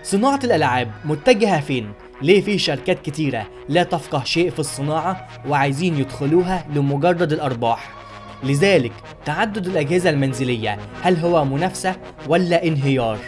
صناعة الألعاب متجهة فين؟ ليه في شركات كتيرة لا تفقه شيء في الصناعة وعايزين يدخلوها لمجرد الأرباح؟ لذلك تعدد الأجهزة المنزلية هل هو منافسة ولا انهيار؟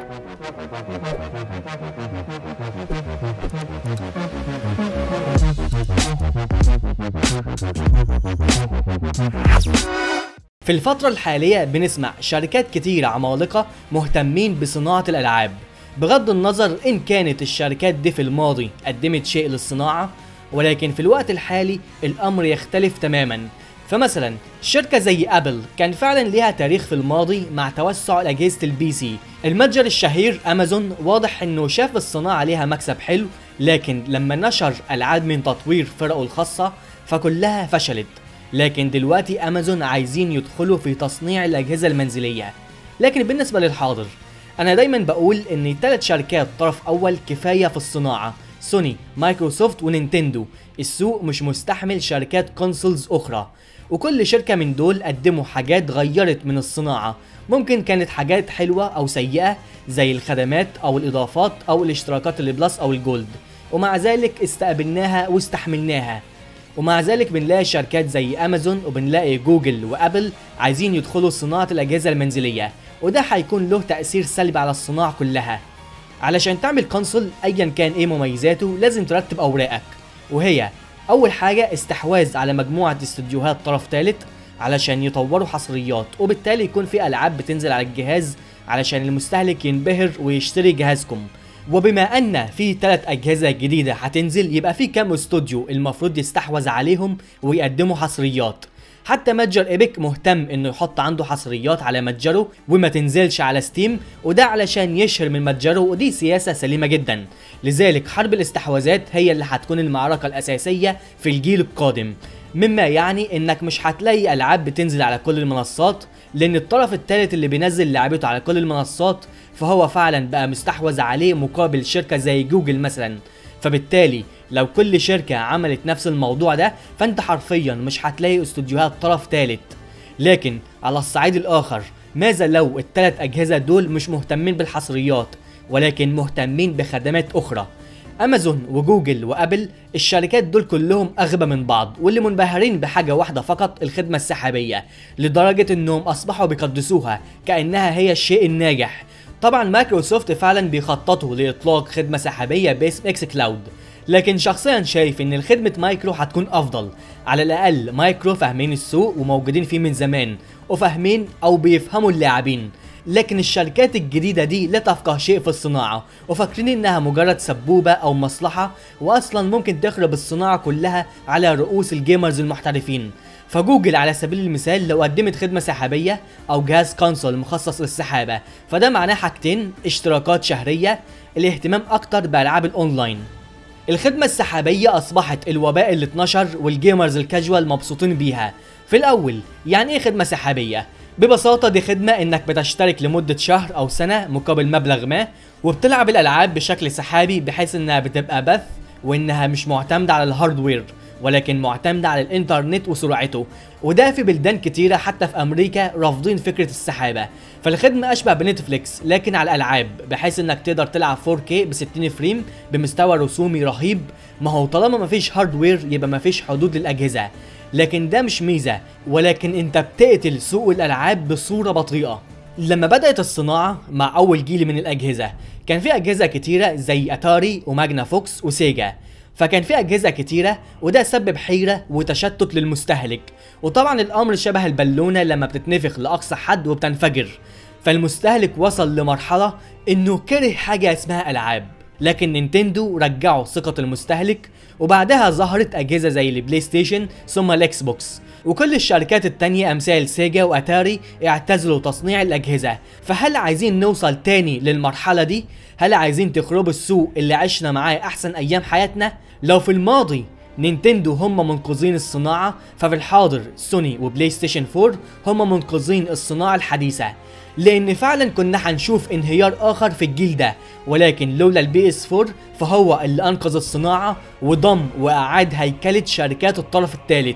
في الفترة الحالية بنسمع شركات كتير عمالقة مهتمين بصناعة الألعاب بغض النظر إن كانت الشركات دي في الماضي قدمت شيء للصناعة ولكن في الوقت الحالي الأمر يختلف تماما فمثلا شركة زي أبل كان فعلا ليها تاريخ في الماضي مع توسع أجهزة البي سي المتجر الشهير أمازون واضح إنه شاف الصناعة ليها مكسب حلو لكن لما نشر ألعاب من تطوير فرقه الخاصة فكلها فشلت لكن دلوقتي امازون عايزين يدخلوا في تصنيع الاجهزه المنزليه لكن بالنسبه للحاضر انا دايما بقول ان ثلاث شركات طرف اول كفايه في الصناعه سوني مايكروسوفت ونينتندو السوق مش مستحمل شركات كونسولز اخرى وكل شركة من دول قدموا حاجات غيرت من الصناعة ممكن كانت حاجات حلوة أو سيئة زي الخدمات أو الإضافات أو الاشتراكات اللي بلس أو الجولد ومع ذلك استقبلناها واستحملناها ومع ذلك بنلاقي شركات زي امازون وبنلاقي جوجل وابل عايزين يدخلوا صناعه الاجهزه المنزليه وده هيكون له تاثير سلبي على الصناعه كلها علشان تعمل كونسول ايا كان ايه مميزاته لازم ترتب اوراقك وهي اول حاجه استحواذ على مجموعه استديوهات طرف ثالث علشان يطوروا حصريات وبالتالي يكون في العاب بتنزل على الجهاز علشان المستهلك ينبهر ويشتري جهازكم وبما ان في ثلاث اجهزه جديده هتنزل يبقى في كام استوديو المفروض يستحوذ عليهم ويقدموا حصريات حتى متجر ايبك مهتم انه يحط عنده حصريات على متجره وما تنزلش على ستيم وده علشان يشهر من متجره ودي سياسه سليمه جدا لذلك حرب الاستحواذات هي اللي هتكون المعركه الاساسيه في الجيل القادم مما يعني انك مش هتلاقي العاب بتنزل على كل المنصات لان الطرف الثالث اللي بينزل لعبته على كل المنصات فهو فعلا بقى مستحوذ عليه مقابل شركه زي جوجل مثلا فبالتالي لو كل شركه عملت نفس الموضوع ده فانت حرفيا مش هتلاقي استوديوهات طرف ثالث لكن على الصعيد الاخر ماذا لو الثلاث اجهزه دول مش مهتمين بالحصريات ولكن مهتمين بخدمات اخرى امازون وجوجل وابل الشركات دول كلهم اغبى من بعض واللي منبهرين بحاجه واحده فقط الخدمه السحابيه لدرجه انهم اصبحوا بيقدسوها كانها هي الشيء الناجح طبعا مايكروسوفت فعلا بيخططوا لاطلاق خدمه سحابيه باسم اكس كلاود لكن شخصيا شايف ان خدمة مايكرو هتكون افضل على الاقل مايكرو فاهمين السوق وموجودين فيه من زمان وفاهمين او بيفهموا اللاعبين لكن الشركات الجديدة دي لا تفقه شيء في الصناعة وفاكرين انها مجرد سبوبة او مصلحة واصلا ممكن تخرب الصناعة كلها على رؤوس الجيمرز المحترفين فجوجل على سبيل المثال لو قدمت خدمة سحابية أو جهاز كونسول مخصص للسحابة فده معناه حاجتين اشتراكات شهرية الاهتمام أكتر بألعاب الأونلاين الخدمة السحابية أصبحت الوباء اللي اتنشر والجيمرز الكاجوال مبسوطين بيها في الأول يعني إيه خدمة سحابية؟ ببساطة دي خدمة إنك بتشترك لمدة شهر أو سنة مقابل مبلغ ما وبتلعب الألعاب بشكل سحابي بحيث إنها بتبقى بث وإنها مش معتمدة على الهاردوير ولكن معتمدة على الانترنت وسرعته وده في بلدان كتيرة حتى في أمريكا رافضين فكرة السحابة فالخدمة أشبه بنتفليكس لكن على الألعاب بحيث إنك تقدر تلعب 4K ب 60 فريم بمستوى رسومي رهيب ما هو طالما مفيش هاردوير يبقى مفيش حدود للأجهزة لكن ده مش ميزة ولكن انت بتقتل سوق الألعاب بصورة بطيئة لما بدأت الصناعة مع أول جيل من الأجهزة كان في أجهزة كتيرة زي أتاري وماجنا فوكس وسيجا فكان في أجهزة كتيرة وده سبب حيرة وتشتت للمستهلك وطبعا الأمر شبه البالونة لما بتتنفخ لأقصى حد وبتنفجر فالمستهلك وصل لمرحلة إنه كره حاجة اسمها ألعاب لكن نينتندو رجعوا ثقة المستهلك وبعدها ظهرت أجهزة زي البلاي ستيشن ثم الإكس بوكس وكل الشركات التانية أمثال سيجا وأتاري اعتزلوا تصنيع الأجهزة فهل عايزين نوصل تاني للمرحلة دي؟ هل عايزين تخربوا السوق اللي عشنا معاه أحسن أيام حياتنا؟ لو في الماضي نينتندو هم منقذين الصناعة ففي الحاضر سوني وبلاي ستيشن 4 هم منقذين الصناعة الحديثة لان فعلا كنا هنشوف انهيار اخر في الجيل ده ولكن لولا البي اس 4 فهو اللي انقذ الصناعة وضم واعاد هيكلة شركات الطرف الثالث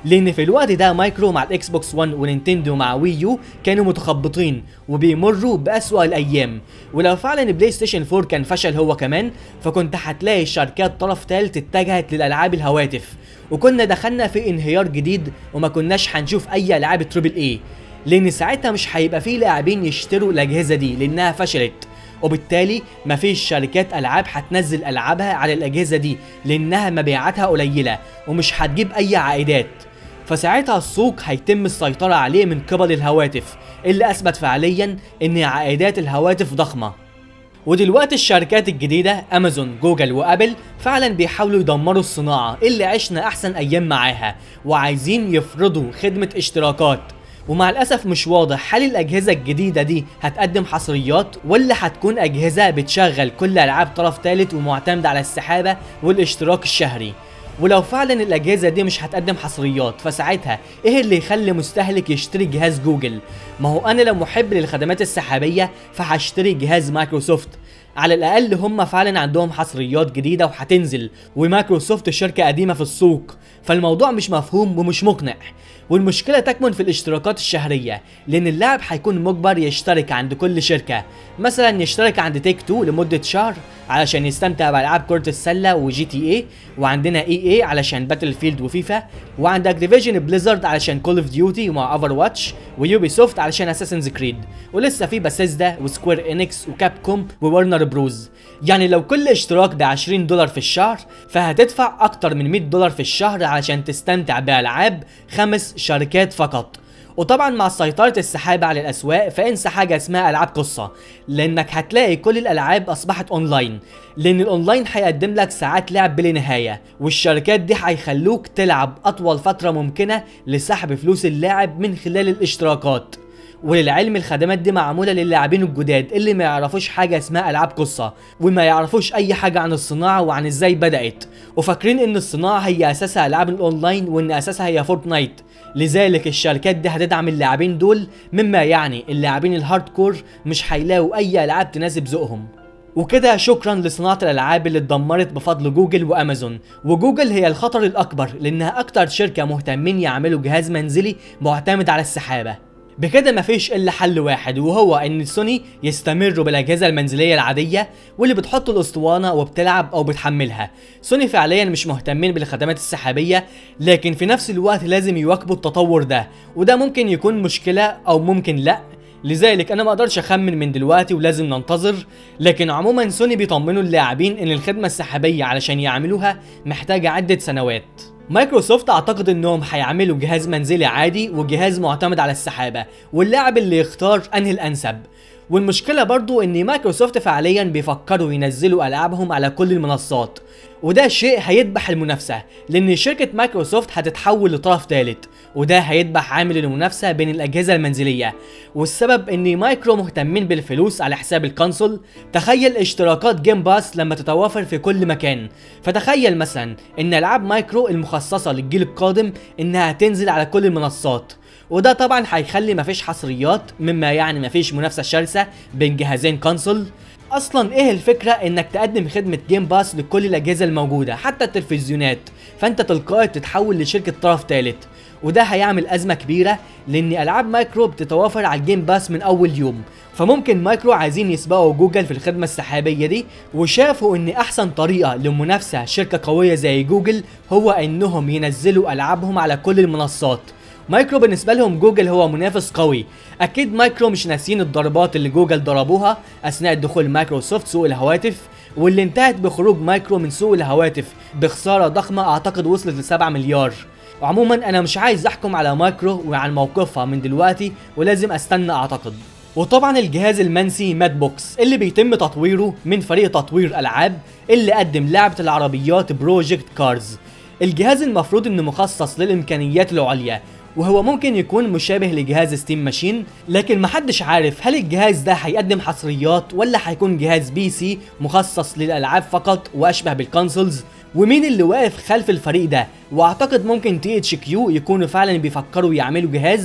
لان في الوقت ده مايكرو مع الاكس بوكس 1 ونينتندو مع وي يو كانوا متخبطين وبيمروا بأسوأ الايام ولو فعلا بلاي ستيشن 4 كان فشل هو كمان فكنت هتلاقي الشركات طرف ثالث اتجهت للالعاب الهواتف وكنا دخلنا في انهيار جديد وما كناش هنشوف اي العاب تريبل اي لان ساعتها مش هيبقى فيه لاعبين يشتروا الاجهزه دي لانها فشلت وبالتالي مفيش شركات العاب هتنزل العابها على الاجهزه دي لانها مبيعاتها قليله ومش هتجيب اي عائدات فساعتها السوق هيتم السيطره عليه من قبل الهواتف اللي اثبت فعليا ان عائدات الهواتف ضخمه ودلوقتي الشركات الجديدة أمازون جوجل وأبل فعلا بيحاولوا يدمروا الصناعة اللي عشنا أحسن أيام معاها وعايزين يفرضوا خدمة اشتراكات ومع الأسف مش واضح هل الأجهزة الجديدة دي هتقدم حصريات ولا هتكون أجهزة بتشغل كل ألعاب طرف ثالث ومعتمدة على السحابة والاشتراك الشهري ولو فعلا الاجهزه دي مش هتقدم حصريات فساعتها ايه اللي يخلي مستهلك يشتري جهاز جوجل ما هو انا لو محب للخدمات السحابيه فهشتري جهاز مايكروسوفت على الاقل هم فعلا عندهم حصريات جديده وهتنزل ومايكروسوفت شركه قديمه في السوق فالموضوع مش مفهوم ومش مقنع والمشكله تكمن في الاشتراكات الشهريه لان اللاعب هيكون مجبر يشترك عند كل شركه مثلا يشترك عند تيك تو لمده شهر علشان يستمتع بالعاب كره السله وجي تي اي وعندنا اي اي علشان باتل فيلد وفيفا وعند اكتيفيجن بليزرد علشان كول اوف ديوتي ومع اوفر واتش ويوبي سوفت علشان اساسنز كريد ولسه في باسيزدا وسكوير انكس وكاب كوم وورنر بروز يعني لو كل اشتراك ده 20 دولار في الشهر فهتدفع اكتر من 100 دولار في الشهر علشان تستمتع بالعاب خمس شركات فقط وطبعا مع سيطرة السحابة على الأسواق فانسى حاجة اسمها ألعاب قصة لأنك هتلاقي كل الألعاب أصبحت أونلاين لأن الأونلاين هيقدم لك ساعات لعب بلا نهاية والشركات دي هيخلوك تلعب أطول فترة ممكنة لسحب فلوس اللاعب من خلال الاشتراكات وللعلم الخدمات دي معمولة للاعبين الجداد اللي ما يعرفوش حاجة اسمها ألعاب قصة وما يعرفوش أي حاجة عن الصناعة وعن ازاي بدأت وفاكرين إن الصناعة هي أساسها ألعاب الأونلاين وإن أساسها هي فورتنايت لذلك الشركات دي هتدعم اللاعبين دول مما يعني اللاعبين الهارد كور مش هيلاقوا أي ألعاب تناسب ذوقهم وكده شكرا لصناعة الألعاب اللي اتدمرت بفضل جوجل وأمازون وجوجل هي الخطر الأكبر لأنها أكتر شركة مهتمين يعملوا جهاز منزلي معتمد على السحابة بكده مفيش الا حل واحد وهو ان سوني يستمروا بالاجهزه المنزليه العاديه واللي بتحط الاسطوانه وبتلعب او بتحملها سوني فعليا مش مهتمين بالخدمات السحابيه لكن في نفس الوقت لازم يواكبوا التطور ده وده ممكن يكون مشكله او ممكن لا لذلك انا ما اقدرش اخمن من دلوقتي ولازم ننتظر لكن عموما سوني بيطمنوا اللاعبين ان الخدمه السحابيه علشان يعملوها محتاجه عده سنوات مايكروسوفت اعتقد انهم هيعملوا جهاز منزلي عادي وجهاز معتمد على السحابه واللاعب اللي يختار انهي الانسب والمشكلة برضو ان مايكروسوفت فعليا بيفكروا ينزلوا العابهم على كل المنصات وده شيء هيذبح المنافسة لان شركة مايكروسوفت هتتحول لطرف ثالث وده هيذبح عامل المنافسة بين الاجهزة المنزلية والسبب ان مايكرو مهتمين بالفلوس على حساب الكونسول تخيل اشتراكات جيم باس لما تتوافر في كل مكان فتخيل مثلا ان العاب مايكرو المخصصة للجيل القادم انها تنزل على كل المنصات وده طبعا هيخلي مفيش حصريات مما يعني مفيش منافسه شرسه بين جهازين كونسول اصلا ايه الفكره انك تقدم خدمه جيم باس لكل الاجهزه الموجوده حتى التلفزيونات فانت تلقائي بتتحول لشركه طرف ثالث وده هيعمل ازمه كبيره لان العاب مايكرو بتتوافر على الجيم باس من اول يوم فممكن مايكرو عايزين يسبقوا جوجل في الخدمه السحابيه دي وشافوا ان احسن طريقه لمنافسه شركه قويه زي جوجل هو انهم ينزلوا العابهم على كل المنصات مايكرو بالنسبة لهم جوجل هو منافس قوي أكيد مايكرو مش ناسيين الضربات اللي جوجل ضربوها أثناء دخول مايكروسوفت سوق الهواتف واللي انتهت بخروج مايكرو من سوق الهواتف بخسارة ضخمة أعتقد وصلت ل 7 مليار وعموما أنا مش عايز أحكم على مايكرو وعن موقفها من دلوقتي ولازم أستنى أعتقد وطبعا الجهاز المنسي ماد بوكس اللي بيتم تطويره من فريق تطوير ألعاب اللي قدم لعبة العربيات بروجكت كارز الجهاز المفروض انه مخصص للامكانيات العليا وهو ممكن يكون مشابه لجهاز ستيم ماشين لكن محدش عارف هل الجهاز ده هيقدم حصريات ولا هيكون جهاز بي سي مخصص للالعاب فقط واشبه بالكونسولز ومين اللي واقف خلف الفريق ده واعتقد ممكن تي اتش كيو يكونوا فعلا بيفكروا يعملوا جهاز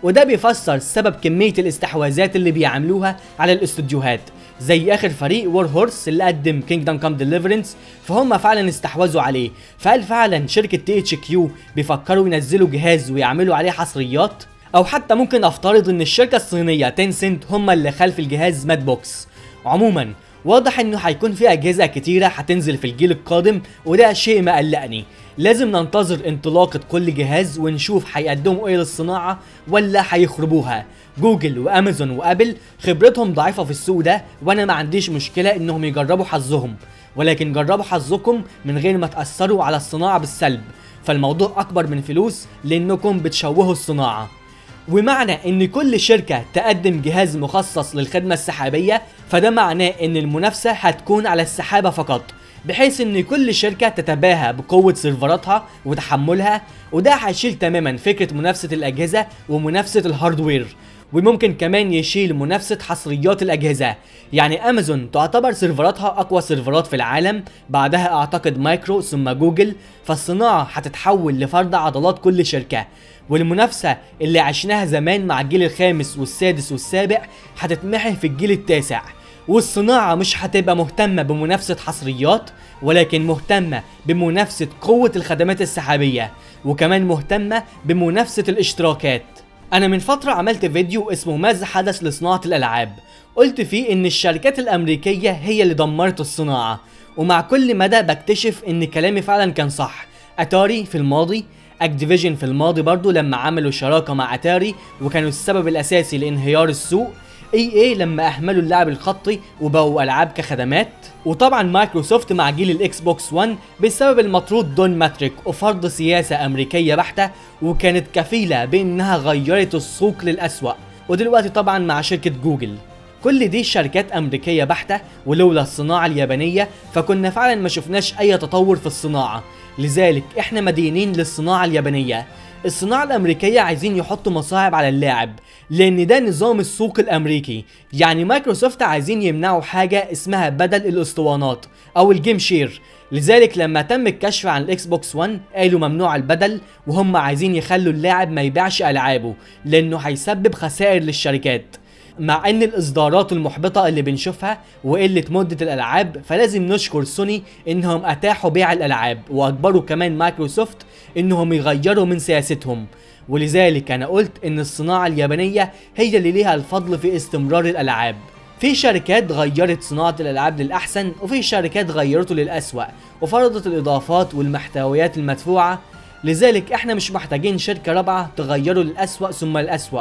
وده بيفسر سبب كمية الاستحواذات اللي بيعملوها على الاستوديوهات زي اخر فريق وور هورس اللي قدم كينجدم كام ديليفرنس فهم فعلا استحوذوا عليه فهل فعلا شركة تي اتش كيو بيفكروا ينزلوا جهاز ويعملوا عليه حصريات او حتى ممكن افترض ان الشركة الصينية تنسنت هم اللي خلف الجهاز ماد بوكس عموما واضح انه هيكون في اجهزه كتيره هتنزل في الجيل القادم وده شيء مقلقني لازم ننتظر انطلاقه كل جهاز ونشوف هيقدموا ايه للصناعه ولا هيخربوها جوجل وامازون وابل خبرتهم ضعيفه في السوق ده وانا ما عنديش مشكله انهم يجربوا حظهم ولكن جربوا حظكم من غير ما تاثروا على الصناعه بالسلب فالموضوع اكبر من فلوس لانكم بتشوهوا الصناعه ومعنى ان كل شركة تقدم جهاز مخصص للخدمة السحابية فده معناه ان المنافسة هتكون على السحابة فقط بحيث ان كل شركة تتباهى بقوة سيرفراتها وتحملها وده هيشيل تماما فكرة منافسة الاجهزة ومنافسة الهاردوير وممكن كمان يشيل منافسة حصريات الأجهزة يعني أمازون تعتبر سيرفراتها أقوى سيرفرات في العالم بعدها أعتقد مايكرو ثم جوجل فالصناعة هتتحول لفرد عضلات كل شركة والمنافسة اللي عشناها زمان مع الجيل الخامس والسادس والسابع هتتمحي في الجيل التاسع والصناعة مش هتبقى مهتمة بمنافسة حصريات ولكن مهتمة بمنافسة قوة الخدمات السحابية وكمان مهتمة بمنافسة الاشتراكات انا من فترة عملت فيديو اسمه ماذا حدث لصناعة الالعاب قلت فيه ان الشركات الامريكية هي اللي دمرت الصناعة ومع كل مدى بكتشف ان كلامي فعلا كان صح اتاري في الماضي اكتيفيجن في الماضي برضو لما عملوا شراكة مع اتاري وكانوا السبب الاساسي لانهيار السوق اي اي لما اهملوا اللعب الخطي وبقوا العاب كخدمات وطبعا مايكروسوفت مع جيل الاكس بوكس 1 بسبب المطرود دون ماتريك وفرض سياسة امريكية بحتة وكانت كفيلة بانها غيرت السوق للاسوأ ودلوقتي طبعا مع شركة جوجل كل دي شركات امريكية بحتة ولولا الصناعة اليابانية فكنا فعلا ما شفناش اي تطور في الصناعة لذلك احنا مدينين للصناعة اليابانية الصناعة الأمريكية عايزين يحطوا مصاعب على اللاعب لأن ده نظام السوق الأمريكي يعني مايكروسوفت عايزين يمنعوا حاجة اسمها بدل الأسطوانات أو الجيم شير لذلك لما تم الكشف عن الاكس بوكس 1 قالوا ممنوع البدل وهم عايزين يخلوا اللاعب ما يبيعش ألعابه لأنه هيسبب خسائر للشركات مع ان الاصدارات المحبطه اللي بنشوفها وقله مده الالعاب فلازم نشكر سوني انهم اتاحوا بيع الالعاب واجبروا كمان مايكروسوفت انهم يغيروا من سياستهم ولذلك انا قلت ان الصناعه اليابانيه هي اللي ليها الفضل في استمرار الالعاب في شركات غيرت صناعة الألعاب للأحسن وفي شركات غيرته للأسوأ وفرضت الإضافات والمحتويات المدفوعة لذلك احنا مش محتاجين شركة رابعة تغيره للأسوأ ثم الأسوأ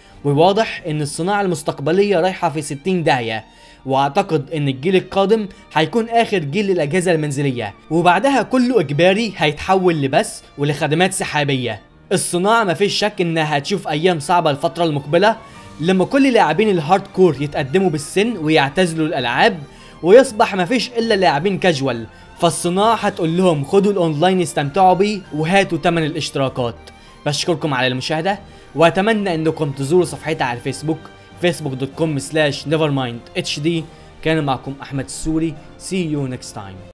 وواضح ان الصناعة المستقبلية رايحة في 60 داهية واعتقد ان الجيل القادم هيكون اخر جيل للاجهزة المنزلية وبعدها كله اجباري هيتحول لبث ولخدمات سحابية الصناعة مفيش شك انها هتشوف ايام صعبة الفترة المقبلة لما كل لاعبين الهارد كور يتقدموا بالسن ويعتزلوا الالعاب ويصبح مفيش الا لاعبين كاجوال فالصناعة هتقول لهم خدوا الاونلاين استمتعوا بيه وهاتوا تمن الاشتراكات بشكركم على المشاهدة واتمنى انكم تزوروا صفحتي على الفيسبوك facebook.com slash nevermind hd كان معكم احمد السوري see you next time